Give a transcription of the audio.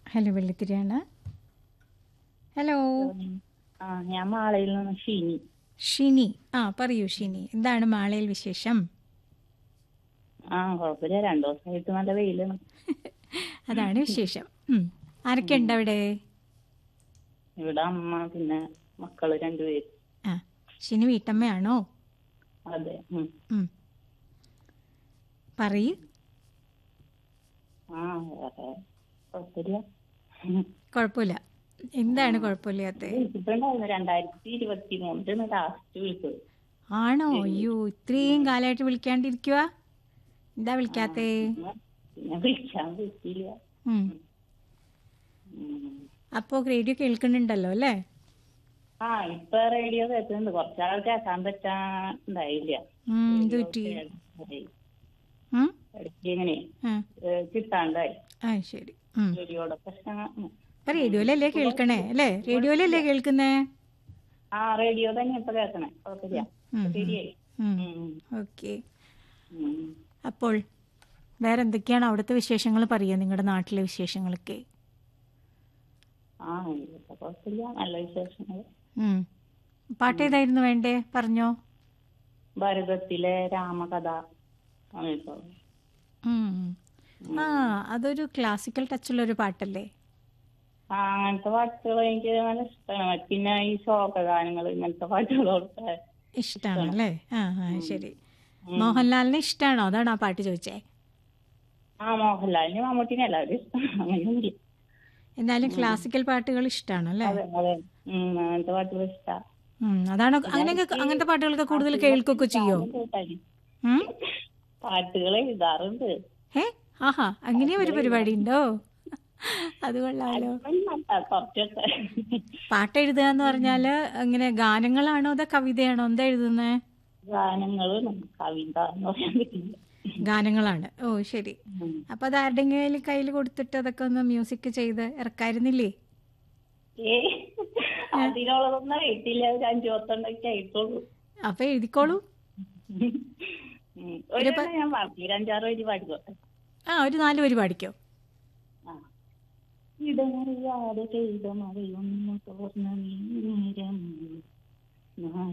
Hello വെള്ളിത്തിരിയാണ് hello ആ ഞാൻ മാളയിൽ നിന്ന് ഷീനി ഷിനി ആ പറയൂ ഷിനി എന്താണ് മാളയിൽ വിശേഷം ആ കുഴപ്പമില്ല രണ്ടു ദിവസമായിട്ട് നല്ല വെയിലാണ് അതാണ് വിശേഷം ഉം. ആരൊക്കെ ഉണ്ട് അവിടെ ഇവിടെ അമ്മ പിന്നെ മക്കള് രണ്ടുപേര് ആ ഷിനി വീട്ടമ്മയാണോ അതെ ഉം. ഉം. പറയൂ ആ വേറെ കുഴപ്പമില്ല കുഴപ്പമില്ല എന്താണ് കുഴപ്പമില്ലാത്ത വിളിച്ചിട്ടുണ്ടായിരുന്നു രണ്ടായിരത്തി ഇരുപത്തി മൂന്നിന് ലാസ്റ്റ് വിളിച്ചത് ആണോ അയ്യോ ഇത്രയും കാലമായിട്ട് വിളിക്കാണ്ടിരിക്കുക എന്താ വിളിക്കാത്തേ പിന്നെ വിളിക്കാൻ പറ്റിയില്ല ഉം. ഉം. അപ്പോ റേഡിയോ കേൾക്കുന്നുണ്ടല്ലോ അല്ലേ ആ ഇപ്പൊ റേഡിയോ കേൾക്കുന്നുണ്ട് കുറച്ചാൾ കേൾക്കാൻ പറ്റാണ്ടായില്ല ഉം, എന്ത് പറ്റി ഇടയ്ക്ക് ഉം? ഇങ്ങനെ ആ, ഏ, കിട്ടാണ്ടായി ആ ശരി ഉം. റേഡിയോയുടെ പ്രശ്നങ്ങൾ ഉം. ഇപ്പൊ റേഡിയോയിലല്ലേ കേൾക്കണേ അല്ലേ റേഡിയോയിലല്ലേ കേൾക്കുന്നേ ആ റേഡിയോ തന്നെ ഇപ്പൊ കേൾക്കണേ കുഴപ്പമില്ല ഉം, ശരിയായി ഉം. ഉം. ഓക്കെ ഉം. അപ്പോൾ വേറെ എന്തൊക്കെയാണ് അവിടുത്തെ വിശേഷങ്ങൾ പറയുക നിങ്ങളുടെ നാട്ടിലെ വിശേഷങ്ങളൊക്കെ ആ ഇപ്പൊ കുഴപ്പമില്ല നല്ല വിശേഷങ്ങൾ ഉം. പാട്ട് ഏതായിരുന്നു വേണ്ടേ പറഞ്ഞോ ഭാരതത്തിലെ രാമകഥ അങ്ങനത്തെ ഉം. ആ അതൊരു ക്ലാസിക്കൽ ടച്ചുള്ള ഒരു പാട്ടല്ലേ ആ അങ്ങനത്തെ പാട്ടുകൾ എനിക്ക് നല്ല ഇഷ്ടമാണ് പിന്നെ ഈ ശോകഗാനങ്ങൾ ഇങ്ങനത്തെ പാട്ടുകളോടൊക്കെ ഇഷ്ടമാണ് അല്ലേ ആ ആ ശരി മോഹൻലാലിനെ ഇഷ്ടമാണോ അതാണ് ആ പാട്ട് ചോദിച്ചേ ആ മോഹൻലാലിന് മമ്മൂട്ടിനെ എല്ലാവരും ഇഷ്ടം അങ്ങനെയൊന്നുമില്ല എന്നാലും ക്ലാസിക്കൽ പാട്ടുകൾ ഇഷ്ടമാണ് അല്ലേ അതെ അതെ ഉം, അങ്ങനത്തെ പാട്ടുകൾ ഇഷ്ടാ ഉം. അതാണോ അങ്ങനെയൊക്കെ അങ്ങനത്തെ പാട്ടുകളൊക്കെ കൂടുതൽ കേൾക്കുകയൊക്കെ ചെയ്യോ കേട്ടാല്. ഉം? പാട്ടുകൾ എഴുതാറുണ്ട് ഏ ആഹാ അങ്ങനെയും ഒരു പരിപാടി ഉണ്ടോ അത് കൊള്ളാലോ ഒന്നല്ല, കുറച്ചൊക്കെ പാട്ട് എഴുതുക എന്ന് പറഞ്ഞാല് അങ്ങനെ ഗാനങ്ങളാണോ അതോ കവിതയാണോ എന്താ എഴുതുന്നേ ഗാനങ്ങളും കവിത എന്ന് പറയാൻ പറ്റില്ല ഗാനങ്ങളാണ് ഓ ശരി ഉം. അപ്പൊ അത് ആരുടെങ്കിലും കയ്യിൽ കൊടുത്തിട്ട് അതൊക്കെ ഒന്ന് മ്യൂസിക് ചെയ്ത് ഇറക്കായിരുന്നില്ലേ ഏ അതിനുള്ളതൊന്നും ആയിട്ടില്ല ഒരു അഞ്ചു പത്തൊണ്ടൊക്കെ ആയിട്ടുള്ളൂ അപ്പൊ എഴുതിക്കോളൂ ഉം. ഒരു എണ്ണം ഞാൻ പാടില്ല ഒരു അഞ്ചാറ് വരി പാടിക്കോട്ടെ ആ ഒരു നാല് വരി പാടിക്കോ ആ ഇടമറിയാതെ പെയ്ത മഴയൊന്നു തോർന്ന നേരം